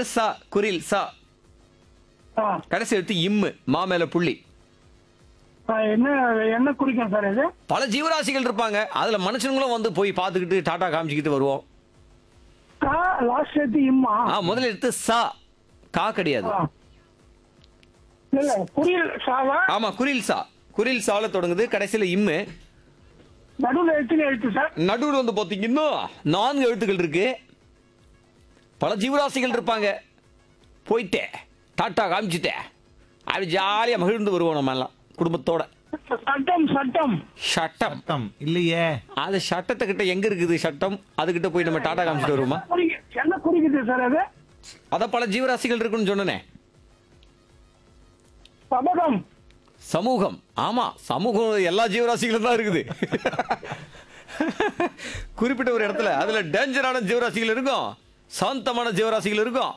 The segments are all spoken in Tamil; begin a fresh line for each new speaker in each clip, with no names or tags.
எழுத்து சா குரில் சா
ஆ,
கடைசி எழுத்து இம்மு மா மேல புள்ளி
ஆ, என்ன என்ன குறிக்கும் சார் இது
பல ஜீவராசிகள் இருப்பாங்க அதுல மனுஷங்களும் வந்து போய் பார்த்துக்கிட்டு டாடா காமிச்சிக்கிட்டு வருவோம்
கா லாஸ்ட் எடுத்து இம்மா
ஆ முதல்ல எடுத்து சா கா கிடையாது
ஆ. இல்ல புரியல் சாவா
ஆமா குரில் சா குரில் சால தொடங்குது கடைசியில இம்மு
நடுவுல எத்தனை எழுத்து சார்
நடுவில் வந்து பார்த்தீங்கன்னா நான்கு எழுத்துக்கள் இருக்கு பல ஜீவராசிகள் இருப்பாங்க போயிட்டேன் டாட்டா காமிச்சிட்டேன் அப்படி ஜாலியாக மகிழ்ந்து வருவோம் நம்ம எல்லாம் குடும்பத்தோட
சட்டம் சட்டம்
சட்டம்
சட்டம் இல்லையே
அது சட்டத்தை கிட்ட எங்க இருக்குது சட்டம் அதுகிட்ட போய் நம்ம டாட்டா காமிச்சிட்டு வருவோமா
குறிக்க- என்ன குறிக்குது சார் அது
அத பல ஜீவராசிகள் இருக்குன்னு சொன்னனே
சபதம்
சமூகம் ஆமா சமூகம் எல்லா ஜீவராசிகளும் தான் இருக்குது குறிப்பிட்ட ஒரு இடத்துல அதுல டேஞ்சரான ஜீவராசிகள் இருக்கும் சாந்தமான ஜீவராசிகள் இருக்கும்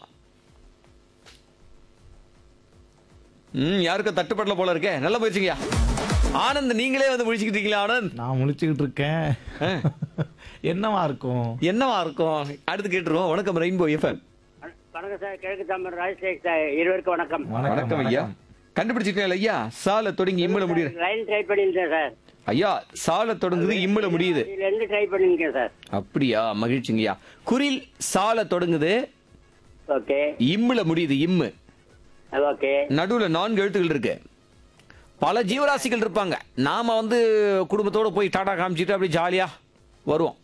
ம் யாருக்கும் தட்டுப்படல போல இருக்கே நல்ல முயற்சிங்கய்யா ஆனந்த் நீங்களே வந்து முடிச்சுக்கிட்டீங்களா ஆனந்த்
நான் முழிச்சுக்கிட்டு இருக்கேன்
ஆ.
என்னவா இருக்கும்
என்னவா இருக்கும் அடுத்து கேட்டுருவோம் வணக்கம் ரெயின்போ எஃப்எம்
வணக்கம் சார் கிழக்கு தமிழ் ராஜ்சேக் சார் இருவருக்கும் வணக்கம்
வணக்கம் ஐயா கண்டுபிடிச்சிட்டீங்களா ஐயா சால தொடங்கி இம்மல முடியுது
லைன் ட்ரை பண்ணிருக்கேன் சார்
ஐயா சால தொடங்குது இம்மல முடியுது
இதுல இருந்து ட்ரை பண்ணிருக்கேன் சார்
அப்படியா மகிழ்ச்சிங்கய்யா குரில் சால தொடங்குது
ஓகே
இம்முல முடியுது இம்மு
ஓகே
நடுவுல நான்கு எழுத்துக்கள் இருக்கு பல ஜீவராசிகள் இருப்பாங்க நாம வந்து குடும்பத்தோட போய் டாடா காமிச்சிட்டு அப்படியே ஜாலியா வருவோம்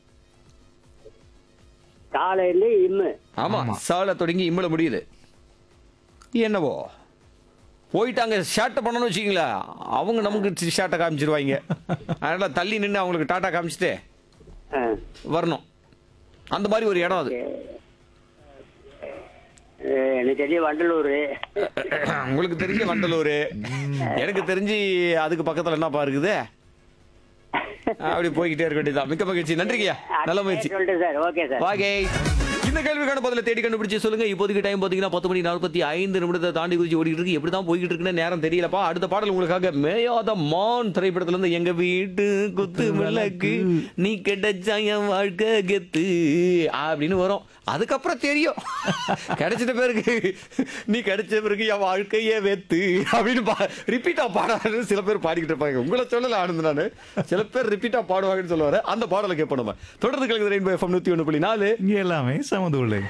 காலையில இம்மு
ஆமா சால தொடங்கி இம்முல முடியுது என்னவோ போயிட்டாங்க ஷாட்டை பண்ணணும்னு வச்சுக்கீங்களா அவங்க நமக்கு ஷாட்டை காமிச்சிருவாங்க அதனால தள்ளி நின்று அவங்களுக்கு டாட்டா காமிச்சிட்டு
ஆ.
வரணும் அந்த மாதிரி ஒரு இடம் அது
அஹ், எனக்கு தெரியும் வண்டலூர்
உங்களுக்கு தெரிஞ்ச வண்டலூர் எனக்கு தெரிஞ்சு அதுக்கு பக்கத்துல என்னப்பா இருக்குது அப்படி போய்கிட்டே இருக்க வேண்டியதுதான் மிக்க மகிழ்ச்சி நன்றிங்கய்யா நல்ல முயற்சி
சொல்லிட்டு சார் ஓகே சார்
வாகே இந்த கேள்விக்கான பதில தேடி கண்டுபிடிச்சு சொல்லுங்க இப்போதைக்கு டைம் பாத்தீங்கன்னா பத்து மணி நாற்பத்தி ஐந்து நிமிடத்தை தாண்டி குறிச்சு ஓடிட்டு இருக்கு எப்படி தான் போய்கிட்டு இருக்குன்னு நேரம் தெரியலப்பா அடுத்த பாடல் உங்களுக்காக மேயாத மான் திரைப்படத்துல இருந்து எங்க வீட்டு குத்து விளக்கு நீ கிடைச்சா என் வாழ்க்கை கெத்து அப்படின்னு வரும் அதுக்கப்புறம் தெரியும் கிடைச்சிட்ட பிறகு நீ கிடைச்ச பிறகு என் வாழ்க்கையே வெத்து அப்படின்னு ரிப்பீட்டா பாடாது சில பேர் பாடிக்கிட்டு இருப்பாங்க உங்களை சொல்லல ஆனந்த் நானு சில பேர் ரிப்பீட்டா பாடுவாங்கன்னு சொல்லுவாரு அந்த பாடலை கேட்போம் நம்ம தொடர்ந்து கலந்து ரெயின்போ எஃப்எம் நூத்தி ஒண்ணு புள்ளி நாலு
இங்க எல்லாமே சமதுள்ளை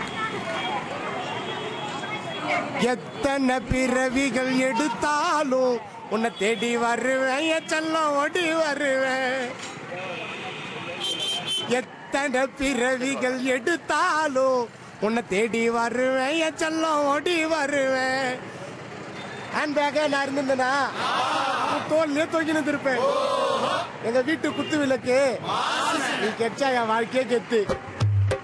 எத்தனை பிறவிகள் எடுத்தாலும் உன்னை தேடி வருவேன் என் செல்லம் ஓடி வருவேன் எத்தனை பிறவிகள் எடுத்தாலும் உன்னை தேடி வருவேன் என் செல்லம் ஓடி வருவேன் ஹேண்ட் பேக்கா நான் இருந்திருந்தேனா தோல்லையே தூக்கி நின்றுருப்பேன் எங்க வீட்டு குத்து விளக்கு நீ கெச்சா என் வாழ்க்கையே கெத்து